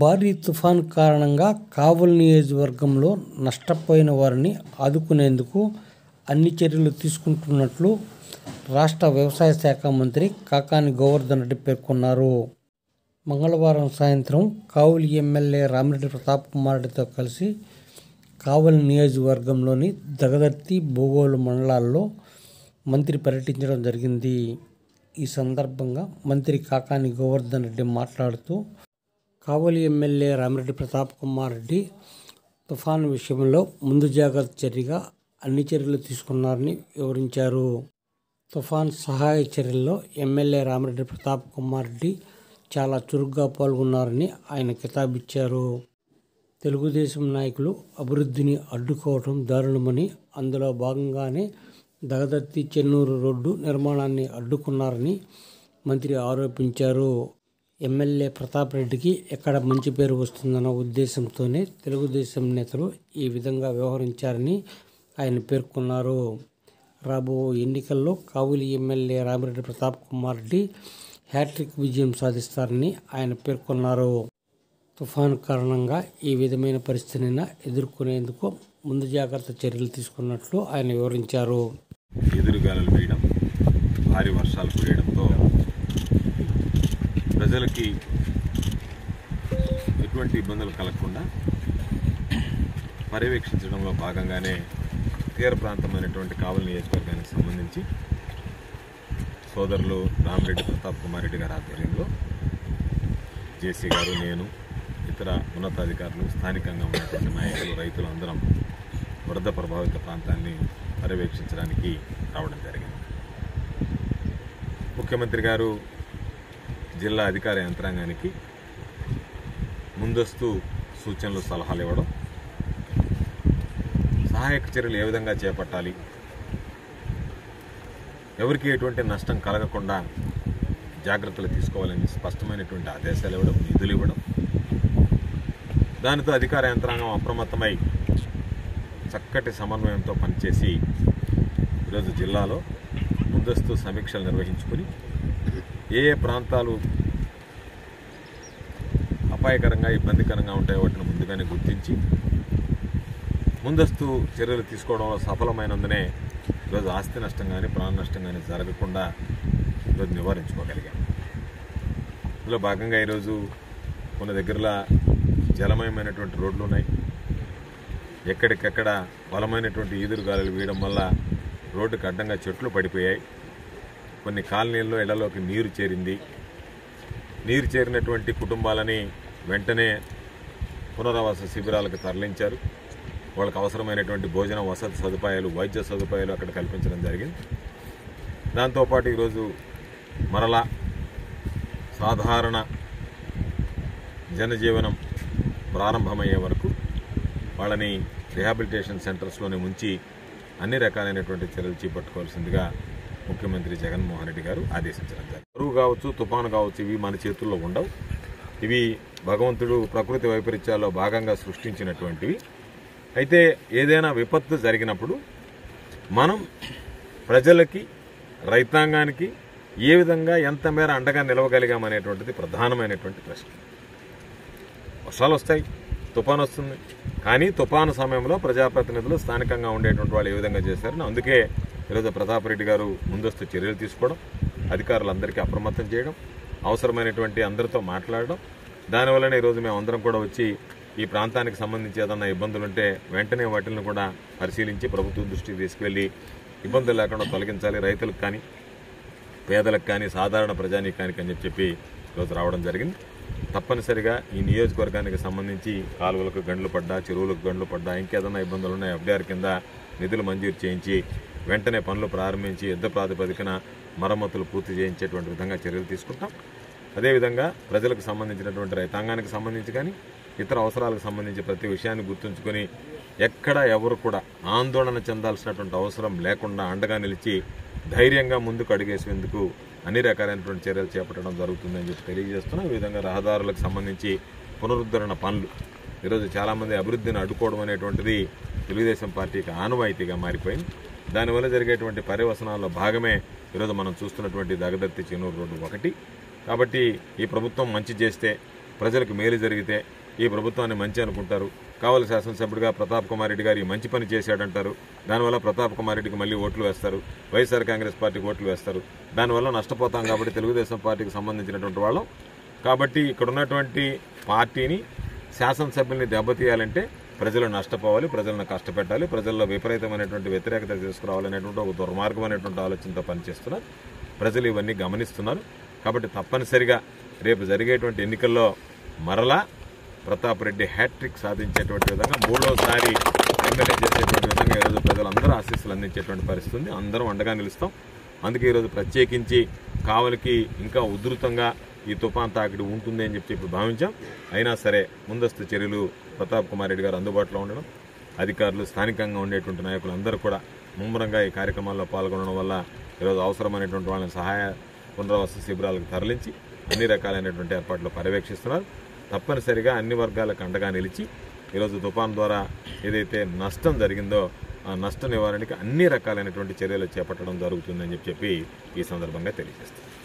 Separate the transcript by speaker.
Speaker 1: భారీ తుఫాన్ కారణంగా కావలి నియోజకవర్గంలో నష్టపోయిన వారిని ఆదుకునేందుకు అన్ని చర్యలు తీసుకుంటున్నట్లు రాష్ట్ర వ్యవసాయ శాఖ మంత్రి కాకాని గోవర్ధన్ రెడ్డి పేర్కొన్నారు మంగళవారం సాయంత్రం కావలి ఎమ్మెల్యే రామిరెడ్డి ప్రతాప్ కుమార్ రెడ్డితో కలిసి కావలి నియోజకవర్గంలోని దగదర్తి బోగోలు మండలాల్లో మంత్రి పర్యటించడం జరిగింది ఈ సందర్భంగా మంత్రి కాకాని గోవర్ధన్ రెడ్డి మాట్లాడుతూ కావలి ఎమ్మెల్యే రామిరెడ్డి ప్రతాప్ కుమార్ రెడ్డి తుఫాను విషయంలో ముందు జాగ్రత్త చర్యగా అన్ని చర్యలు తీసుకున్నారని వివరించారు తుఫాన్ సహాయ చర్యల్లో ఎమ్మెల్యే రామిరెడ్డి ప్రతాప్ కుమార్ రెడ్డి చాలా చురుగ్గా పాల్గొన్నారని ఆయన కితాబిచ్చారు తెలుగుదేశం నాయకులు అభివృద్ధిని అడ్డుకోవటం దారుణమని అందులో భాగంగానే దగదత్తి చెన్నూరు రోడ్డు నిర్మాణాన్ని అడ్డుకున్నారని మంత్రి ఆరోపించారు ఎమ్మెల్యే ప్రతాప్ రెడ్డికి ఎక్కడ మంచి పేరు వస్తుందన్న ఉద్దేశంతోనే తెలుగుదేశం నేతలు ఈ విధంగా వ్యవహరించారని ఆయన పేర్కొన్నారు రాబో ఎన్నికల్లో కావులి ఎమ్మెల్యే రామిరెడ్డి ప్రతాప్ కుమార్ రెడ్డి హ్యాట్రిక్ విజయం సాధిస్తారని ఆయన పేర్కొన్నారు తుఫాను కారణంగా ఈ విధమైన పరిస్థితిని ఎదుర్కొనేందుకు ముందు జాగ్రత్త చర్యలు తీసుకున్నట్లు ఆయన వివరించారు
Speaker 2: ఎదురుగాలులు వేయడం భారీ వర్షాలు కురియడంతో ప్రజలకి ఎటువంటి ఇబ్బందులు కలగకుండా పర్యవేక్షించడంలో భాగంగానే తీర ప్రాంతమైనటువంటి కావలి నియోజకవర్గానికి సంబంధించి సోదరులు రామిరెడ్డి ప్రతాప్ కుమార్ రెడ్డి గారి ఆధ్వర్యంలో జేసీ గారు నేను ఇతర ఉన్నతాధికారులు స్థానికంగా ఉన్నటువంటి నాయకులు రైతులు అందరం వరద ప్రభావిత ప్రాంతాన్ని పర్యవేక్షించడానికి రావడం జరిగింది ముఖ్యమంత్రి గారు జిల్లా అధికార యంత్రాంగానికి ముందస్తు సూచనలు సలహాలు ఇవ్వడం సహాయక చర్యలు ఏ విధంగా చేపట్టాలి ఎవరికి ఎటువంటి నష్టం కలగకుండా జాగ్రత్తలు తీసుకోవాలని స్పష్టమైనటువంటి ఆదేశాలు ఇవ్వడం నిధులు ఇవ్వడం దానితో అధికార యంత్రాంగం అప్రమత్తమై చక్కటి సమన్వయంతో పనిచేసి ఈరోజు జిల్లాలో ముందస్తు సమీక్షలు నిర్వహించుకొని ఏ ఏ ప్రాంతాలు అపాయకరంగా ఇబ్బందికరంగా ఉంటాయో వాటిని ముందుగానే గుర్తించి ముందస్తు చర్యలు తీసుకోవడంలో సఫలమైనందునే ఈరోజు ఆస్తి నష్టం కానీ ప్రాణ నష్టం కానీ జరగకుండా ఈరోజు నివారించుకోగలిగాం ఇందులో భాగంగా ఈరోజు కొన్ని దగ్గరలో జలమయమైనటువంటి రోడ్లు ఉన్నాయి ఎక్కడికెక్కడ బలమైనటువంటి ఈదురు గాలులు వేయడం వల్ల రోడ్డుకు అడ్డంగా చెట్లు పడిపోయాయి కొన్ని కాలనీల్లో ఇళ్లలోకి నీరు చేరింది నీరు చేరినటువంటి కుటుంబాలని వెంటనే పునరావాస శిబిరాలకు తరలించారు వాళ్ళకి అవసరమైనటువంటి భోజన వసతి సదుపాయాలు వైద్య సదుపాయాలు అక్కడ కల్పించడం జరిగింది దాంతోపాటు ఈరోజు మరలా సాధారణ జనజీవనం ప్రారంభమయ్యే వరకు వాళ్ళని రిహాబిలిటేషన్ సెంటర్స్లోనే ఉంచి అన్ని రకాలైనటువంటి చర్యలు చేపట్టుకోవాల్సిందిగా ముఖ్యమంత్రి జగన్మోహన్ రెడ్డి గారు ఆదేశించడం జరిగింది కరువు కావచ్చు తుఫాను కావచ్చు ఇవి మన చేతుల్లో ఉండవు ఇవి భగవంతుడు ప్రకృతి వైపరీత్యాల్లో భాగంగా సృష్టించినటువంటివి అయితే ఏదైనా విపత్తు జరిగినప్పుడు మనం ప్రజలకి రైతాంగానికి ఏ విధంగా ఎంత మేర అండగా నిలవగలిగామనేటువంటిది ప్రధానమైనటువంటి ప్రశ్న వర్షాలు వస్తాయి తుఫాను వస్తుంది కానీ తుఫాను సమయంలో ప్రజాప్రతినిధులు స్థానికంగా ఉండేటువంటి వాళ్ళు ఏ విధంగా చేశారని అందుకే ఈరోజు ప్రతాప్ రెడ్డి గారు ముందస్తు చర్యలు తీసుకోవడం అధికారులందరికీ అప్రమత్తం చేయడం అవసరమైనటువంటి అందరితో మాట్లాడడం దానివల్లనే ఈరోజు మేము అందరం కూడా వచ్చి ఈ ప్రాంతానికి సంబంధించి ఏదన్నా ఇబ్బందులు ఉంటే వెంటనే వాటిని కూడా పరిశీలించి ప్రభుత్వం దృష్టికి తీసుకువెళ్ళి ఇబ్బందులు లేకుండా తొలగించాలి రైతులకు కానీ పేదలకు కానీ సాధారణ ప్రజానీకానికి అని చెప్పి ఈరోజు రావడం జరిగింది తప్పనిసరిగా ఈ నియోజకవర్గానికి సంబంధించి కాలువలకు గండ్లు పడ్డా చెరువులకు గండ్లు పడ్డా ఇంకేదన్నా ఇబ్బందులు ఉన్నాయి ఎఫ్డీఆర్ కింద నిధులు మంజూరు చేయించి వెంటనే పనులు ప్రారంభించి యుద్ధ ప్రాతిపదికన మరమ్మతులు పూర్తి చేయించేటువంటి విధంగా చర్యలు తీసుకుంటాం అదేవిధంగా ప్రజలకు సంబంధించినటువంటి రైతాంగానికి సంబంధించి కానీ ఇతర అవసరాలకు సంబంధించి ప్రతి విషయాన్ని గుర్తుంచుకొని ఎక్కడ ఎవరు కూడా ఆందోళన చెందాల్సినటువంటి అవసరం లేకుండా అండగా నిలిచి ధైర్యంగా ముందుకు అడుగేసేందుకు అన్ని రకాలైనటువంటి చర్యలు చేపట్టడం జరుగుతుందని చెప్పి తెలియజేస్తున్నాం ఈ విధంగా రహదారులకు సంబంధించి పునరుద్ధరణ పనులు ఈరోజు చాలామంది అభివృద్ధిని అడ్డుకోవడం అనేటువంటిది తెలుగుదేశం పార్టీకి ఆనవాయితీగా మారిపోయింది దానివల్ల జరిగేటువంటి పర్యవసనాల్లో భాగమే ఈరోజు మనం చూస్తున్నటువంటి దగదత్తి చెన్నూరు రోడ్డు ఒకటి కాబట్టి ఈ ప్రభుత్వం మంచి చేస్తే ప్రజలకు మేలు జరిగితే ఈ ప్రభుత్వాన్ని మంచి అనుకుంటారు కావలి శాసనసభ్యుడిగా ప్రతాప్ కుమార్ రెడ్డి గారు ఈ మంచి పని చేశాడంటారు దానివల్ల ప్రతాప్ కుమార్ రెడ్డికి మళ్ళీ ఓట్లు వేస్తారు వైఎస్ఆర్ కాంగ్రెస్ పార్టీకి ఓట్లు వేస్తారు దానివల్ల నష్టపోతాం కాబట్టి తెలుగుదేశం పార్టీకి సంబంధించినటువంటి వాళ్ళం కాబట్టి ఇక్కడ ఉన్నటువంటి పార్టీని శాసనసభ్యుల్ని దెబ్బతీయాలంటే ప్రజలు నష్టపోవాలి ప్రజలను కష్టపెట్టాలి ప్రజల్లో విపరీతమైనటువంటి వ్యతిరేకత తీసుకురావాలనేటువంటి ఒక దుర్మార్గమైనటువంటి ఆలోచనతో పనిచేస్తున్నారు ప్రజలు ఇవన్నీ గమనిస్తున్నారు కాబట్టి తప్పనిసరిగా రేపు జరిగేటువంటి ఎన్నికల్లో మరలా ప్రతాప్ రెడ్డి హ్యాట్రిక్ సాధించేటువంటి విధంగా మూడోసారి ఎమ్మెల్యే చేసేటువంటి విధంగా ఈరోజు ప్రజలందరూ ఆశీస్సులు అందించేటువంటి పరిస్థితి ఉంది అందరం అండగా నిలుస్తాం అందుకే ఈరోజు ప్రత్యేకించి కావలికి ఇంకా ఉధృతంగా ఈ తుఫాన్ తాకిడి ఉంటుంది అని చెప్పి ఇప్పుడు భావించాం అయినా సరే ముందస్తు చర్యలు ప్రతాప్ కుమార్ రెడ్డి గారు అందుబాటులో ఉండడం అధికారులు స్థానికంగా ఉండేటువంటి నాయకులు అందరూ కూడా ముమ్మరంగా ఈ కార్యక్రమాల్లో పాల్గొనడం వల్ల ఈరోజు అవసరమైనటువంటి వాళ్ళని సహాయ పునరావాస శిబిరాలకు తరలించి అన్ని రకాలైనటువంటి ఏర్పాట్లు పర్యవేక్షిస్తున్నారు తప్పనిసరిగా అన్ని వర్గాలకు అండగా నిలిచి ఈరోజు తుఫాన్ ద్వారా ఏదైతే నష్టం జరిగిందో ఆ నష్ట నివారణకి అన్ని రకాలైనటువంటి చర్యలు చేపట్టడం జరుగుతుందని చెప్పి ఈ సందర్భంగా తెలియజేస్తాను